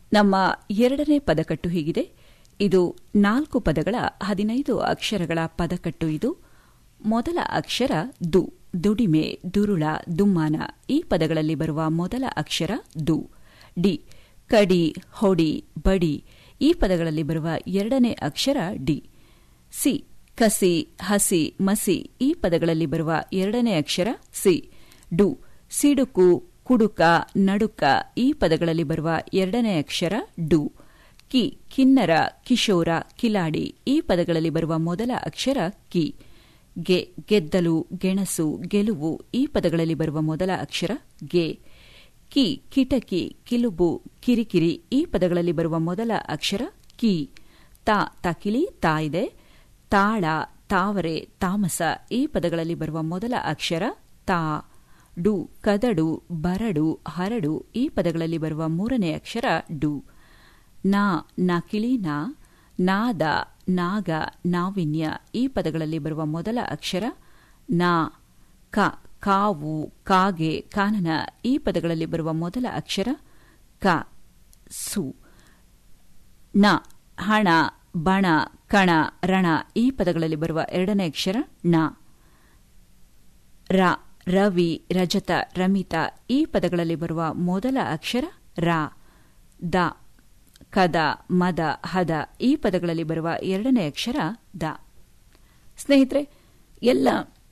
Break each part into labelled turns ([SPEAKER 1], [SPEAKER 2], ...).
[SPEAKER 1] ನಮ್ಮ ಎರಡನೇ ಪದಕಟ್ಟು ಹೀಗಿದೆ ಇದು ನಾಲ್ಕು ಪದಗಳ ಹದಿನೈದು ಅಕ್ಷರಗಳ ಪದಕಟ್ಟು ಇದು ಮೊದಲ ಅಕ್ಷರ ದು ದುಡಿಮೆ ದುರುಳ ದುಮ್ಮಾನ ಈ ಪದಗಳಲ್ಲಿ ಬರುವ ಮೊದಲ ಅಕ್ಷರ ದು ಡಿ ಕಡಿ ಹೊಡಿ ಬಡಿ ಈ ಪದಗಳಲ್ಲಿ ಬರುವ ಎರಡನೇ ಅಕ್ಷರ ಡಿ ಸಿ ಕಸಿ ಹಸಿ ಮಸಿ ಈ ಪದಗಳಲ್ಲಿ ಬರುವ ಎರಡನೇ ಅಕ್ಷರ ಸಿ ಡು ಸಿಡುಕು ಕುಡುಕ ನಡುಕ ಈ ಪದಗಳಲ್ಲಿ ಬರುವ ಎರಡನೇ ಅಕ್ಷರ ಡು ಕಿ ಕಿನ್ನರ ಕಿಶೋರ ಕಿಲಾಡಿ ಈ ಪದಗಳಲ್ಲಿ ಬರುವ ಮೊದಲ ಅಕ್ಷರ ಕಿ ಗೆ ಗೆದ್ದಲು ಗೆಣಸು ಗೆಲುವು ಈ ಪದಗಳಲ್ಲಿ ಬರುವ ಮೊದಲ ಅಕ್ಷರ ಗೆ ಕಿ ಕಿಟಕಿ ಕಿಲುಬು ಕಿರಿಕಿರಿ ಈ ಪದಗಳಲ್ಲಿ ಬರುವ ಮೊದಲ ಅಕ್ಷರ ಕಿ ತಾ ತಕಿಲಿ ತಾ ಇದೆ ತಾಳ ತಾವರೆ ತಾಮಸ ಈ ಪದಗಳಲ್ಲಿ ಬರುವ ಮೊದಲ ಅಕ್ಷರ ತಾ ಡು ಕದಡು ಬರಡು ಹರಡು ಈ ಪದಗಳಲ್ಲಿ ಬರುವ ಮೂರನೇ ಅಕ್ಷರ ಡು ನಾ ನಕಿಲಿನ ನಾದ ನಾಗ ನಾವಿನ್ಯ ಈ ಪದಗಳಲ್ಲಿ ಬರುವ ಮೊದಲ ಅಕ್ಷರ ನಾ ಕ ಕಾವು ಕಾಗೆ ಕಾನನ ಈ ಪದಗಳಲ್ಲಿ ಬರುವ ಮೊದಲ ಅಕ್ಷರ ಕ ಸು ನ ಹಣ ಬಣ ಕಣ ರಣ ಈ ಪದಗಳಲ್ಲಿ ಬರುವ ಎರಡನೇ ಅಕ್ಷರ ಣ ರ ರವಿ ರಜತ ರಮಿತ ಈ ಪದಗಳಲ್ಲಿ ಬರುವ ಮೊದಲ ಅಕ್ಷರ ರ ದ ಕದ ಮದ ಹದ ಈ ಪದಗಳಲ್ಲಿ ಬರುವ ಎರಡನೇ ಅಕ್ಷರ ದ ಸ್ನೇಹಿತರೆ ಎಲ್ಲ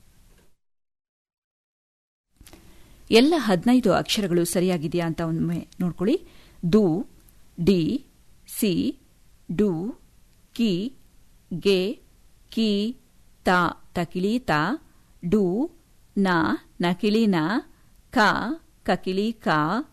[SPEAKER 1] ಎಲ್ಲ ಹದಿನೈದು ಅಕ್ಷರಗಳು ಸರಿಯಾಗಿದೆಯಾ ಅಂತ ಒಮ್ಮೆ ನೋಡ್ಕೊಳ್ಳಿ ದು ಡಿ ಸಿ ಡು ಕಿ ಗೆ ಕಿ ತ ತಕಿಲಿ ತ ಡು ನ ನಕಿಲಿ ನ ಕ ಕಕಿಲಿ ಕ